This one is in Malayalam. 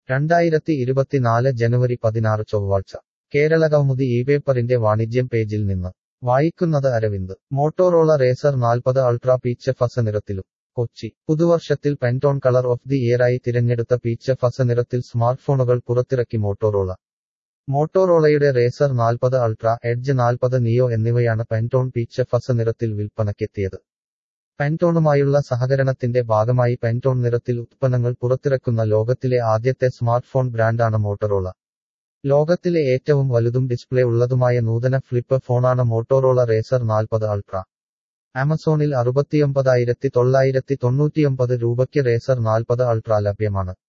രണ്ടായിരത്തി ഇരുപത്തിനാല് ജനുവരി പതിനാറ് ചൊവ്വാഴ്ച കേരള കൗമുദി ഈ പേപ്പറിന്റെ വാണിജ്യം പേജിൽ നിന്ന് വായിക്കുന്നത് അരവിന്ദ് മോട്ടോറോള റേസർ നാൽപ്പത് അൾട്രാ പീച്ച് ഫസ നിറത്തിലും കൊച്ചി പുതുവർഷത്തിൽ പെൻടോൺ കളർ ഓഫ് ദി ഇയറായി തിരഞ്ഞെടുത്ത പീച്ച് ഫസ നിറത്തിൽ സ്മാർട്ട്ഫോണുകൾ പുറത്തിറക്കി മോട്ടോറോള മോട്ടോറോളയുടെ റേസർ നാൽപ്പത് അൾട്രാ എഡ്ജ് നാൽപ്പത് നിയോ എന്നിവയാണ് പെൻടോൺ പീച്ച് ഫസ നിറത്തിൽ വിൽപ്പനയ്ക്കെത്തിയത് പെൻടോണുമായുള്ള സഹകരണത്തിന്റെ ഭാഗമായി പെൻടോൺ നിറത്തിൽ ഉത്പന്നങ്ങൾ പുറത്തിറക്കുന്ന ലോകത്തിലെ ആദ്യത്തെ സ്മാർട്ട്ഫോൺ ബ്രാൻഡാണ് മോട്ടോറോള ലോകത്തിലെ ഏറ്റവും വലുതും ഡിസ്പ്ലേ ഉള്ളതുമായ നൂതന ഫ്ലിപ്പ് ഫോണാണ് മോട്ടോറോള റേസർ നാൽപ്പത് അൾട്രാ ആമസോണിൽ അറുപത്തിയൊമ്പതായിരത്തി തൊള്ളായിരത്തി തൊണ്ണൂറ്റിയൊമ്പത് രൂപയ്ക്ക് റേസർ നാൽപ്പത് അൾട്രാ ലഭ്യമാണ്